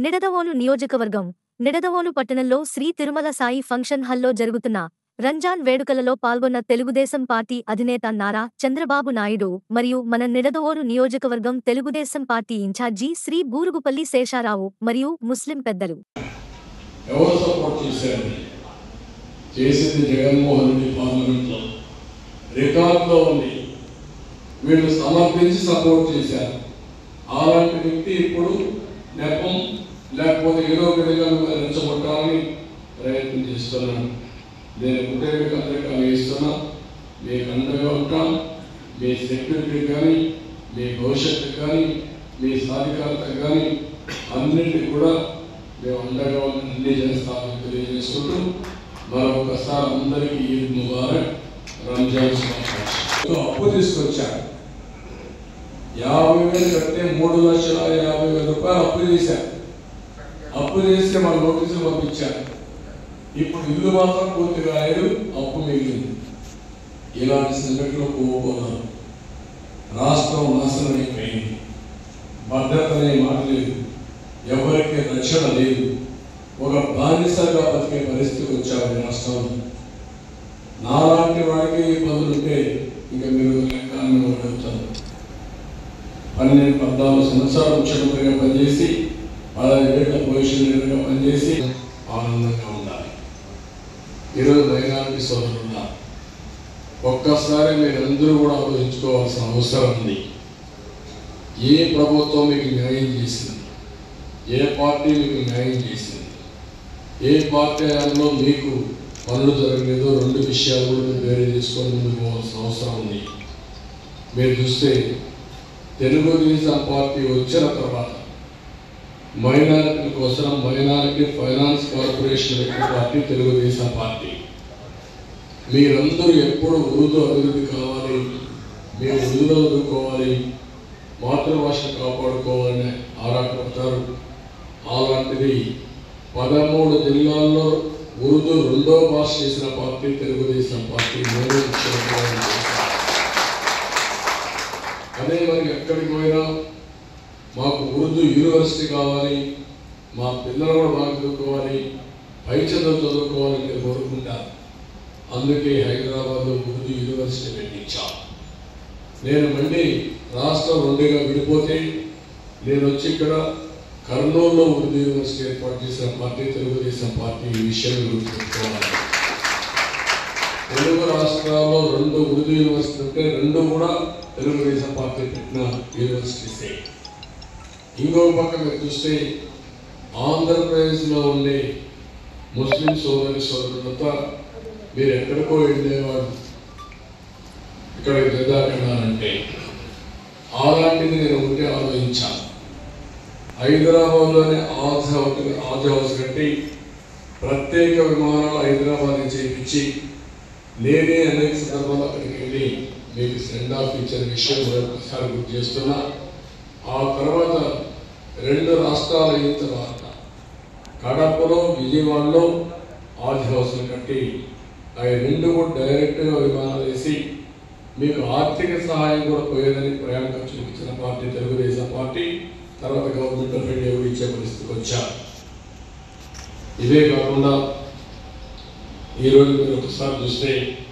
నిడదవోలు నియోజకవర్గం నిడదవోలు పట్టణంలో శ్రీ తిరుమల సాయి ఫంక్షన్ హాల్లో జరుగుతున్న రంజాన్ వేడుకలలో పాల్గొన్న తెలుగుదేశం పార్టీ అధినేత నారా చంద్రబాబు నాయుడు మరియు మన నిడదవోలు నియోజకవర్గం తెలుగుదేశం పార్టీ ఇన్ఛార్జి శ్రీ బూరుగుపల్లి శేషారావు మరియు ముస్లిం పెద్దలు ఎవరు సపోర్ట్ చేశారు చేసింది జగన్మోహన్ రెడ్డి పార్లమెంట్లో రికార్డులో ఉంది వీళ్ళు సమర్థించి సపోర్ట్ చేశారు అలాంటి వ్యక్తి ఇప్పుడు నెపం లేకపోతే ఏదో ఒక విధంగా రెచ్చగొట్టాలని ప్రయత్నం చేస్తున్నాను నేను ఒకటే మీకు అందరికీ ఆలోచిస్తున్నా మీకు అండగా ఉంటాం మీ సెక్యూరిటీ కానీ మీ భవిష్యత్తు కానీ మీ సాధికారత కానీ అన్నింటినీ కూడా మేము అండగా ఉండి అన్ని చేస్తామని తెలియజేసుకుంటూ మరొకసారి అందరికీ ఈద్ ముబారక్ రంజాన్ శుభాకాంక్షలు. అప్పు తీసుకొచ్చారు యాభై వేలు కడితే మూడు లక్షల యాభై వేల రూపాయలు అప్పు చేశారు అప్పు చేస్తే మన నోటీసులు పంపించారు ఇప్పుడు ఇల్లు మాత్రం పూర్తిగా లేదు అప్పు మిగిలింది ఇలాంటి సంఘటనలు పోకూడదు రాష్ట్రం నాశనం అయిపోయింది భద్రత అనే మాట లేదు ఎవరికి రక్షణ లేదు ఒక బానిసగా బతికే పరిస్థితి వచ్చారు ఈ రాష్ట్రంలో నాలాంటి వాడికి ఇబ్బందులు ఉంటే ఇంకా మీరు లెక్క అని అడుగుతాను పన్నెండు పద్నాలుగు సంవత్సరాలు ముఖ్యమంత్రిగా పనిచేసి పదహైదేళ్ల పొజిషన్ లీడర్గా పనిచేసి ఆనందంగా ఉండాలి ఈరోజు మైనారిటీ సోదరులు ఉన్నారు ఒక్కసారి మీరందరూ కూడా ఆలోచించుకోవాల్సిన అవసరం ఉంది ఏ ప్రభుత్వం మీకు న్యాయం చేసింది ఏ పార్టీ మీకు న్యాయం చేసింది ఏ పార్టీ హయాంలో మీకు పనులు జరగలేదో రెండు విషయాలు కూడా మీరు వేరే చేసుకొని ముందుకు పోవాల్సిన అవసరం ఉంది మీరు చూస్తే తెలుగుదేశం పార్టీ వచ్చిన తర్వాత మైనారిటీల కోసం మైనారిటీ ఫైనాన్స్ కార్పొరేషన్ పెట్టిన పార్టీ తెలుగుదేశం పార్టీ మీరందరూ ఎప్పుడు ఉర్దూ అభివృద్ధి కావాలి మేము ఉర్దూ చదువుకోవాలి మాతృభాష కాపాడుకోవాలని ఆరాటపడతారు అలాంటిది పదమూడు జిల్లాల్లో ఉర్దూ రెండో భాష చేసిన పార్టీ తెలుగుదేశం పార్టీ మూడో ముఖ్యమంత్రి చేశారు. అదే మరి ఎక్కడికి పోయినా మాకు ఉర్దూ యూనివర్సిటీ కావాలి మా పిల్లలు కూడా బాగా చదువుకోవాలి పై చదువు చదువుకోవాలని మీరు కోరుకుంటారు అందుకే హైదరాబాద్లో ఉర్దూ యూనివర్సిటీ పెట్టించాం నేను మళ్ళీ రాష్ట్రం రెండుగా విడిపోతే నేను వచ్చి ఇక్కడ కర్నూలులో ఉర్దూ యూనివర్సిటీ ఏర్పాటు చేసిన పార్టీ తెలుగుదేశం పార్టీ ఈ విషయం గుర్తుపెట్టుకోవాలి తెలుగు రాష్ట్రాల్లో రెండు ఉర్దూ యూనివర్సిటీ ఉంటే రెండు కూడా తెలుగుదేశం పార్టీ పెట్టిన యూనివర్సిటీసే ఇంకొక పక్క మీరు చూస్తే ఆంధ్రప్రదేశ్లో ఉండే ముస్లిం సోదరి సోదరులతో మీరు ఎక్కడికో వెళ్ళేవాడు ఇక్కడ జదాకన్నారంటే అలాంటిది నేను ఒకటి ఆలోచించాను హైదరాబాద్లోనే ఆజ్ హౌస్ ఆజ్ హౌస్ కట్టి ప్రత్యేక విమానాలు హైదరాబాద్ నుంచి చేయించి నేనే అనేక సందర్భాలు అక్కడికి వెళ్ళి మీకు సెండ్ ఆఫ్ ఇచ్చిన విషయం మరొకసారి గుర్తు చేస్తున్నా ఆ తర్వాత రెండు రాష్ట్రాలు అయిన తర్వాత కడపలో విజయవాడలో ఆది హౌస్లు కట్టి అవి రెండు కూడా డైరెక్ట్గా విమానాలు వేసి మీకు ఆర్థిక సహాయం కూడా పోయేదని ప్రయాణ ఖర్చులకు ఇచ్చిన పార్టీ తెలుగుదేశం పార్టీ తర్వాత గవర్నమెంట్ ఆఫ్ ఇండియా కూడా ఇచ్చే పరిస్థితికి వచ్చారు ఇదే కాకుండా ఈరోజు మీరు ఒకసారి చూస్తే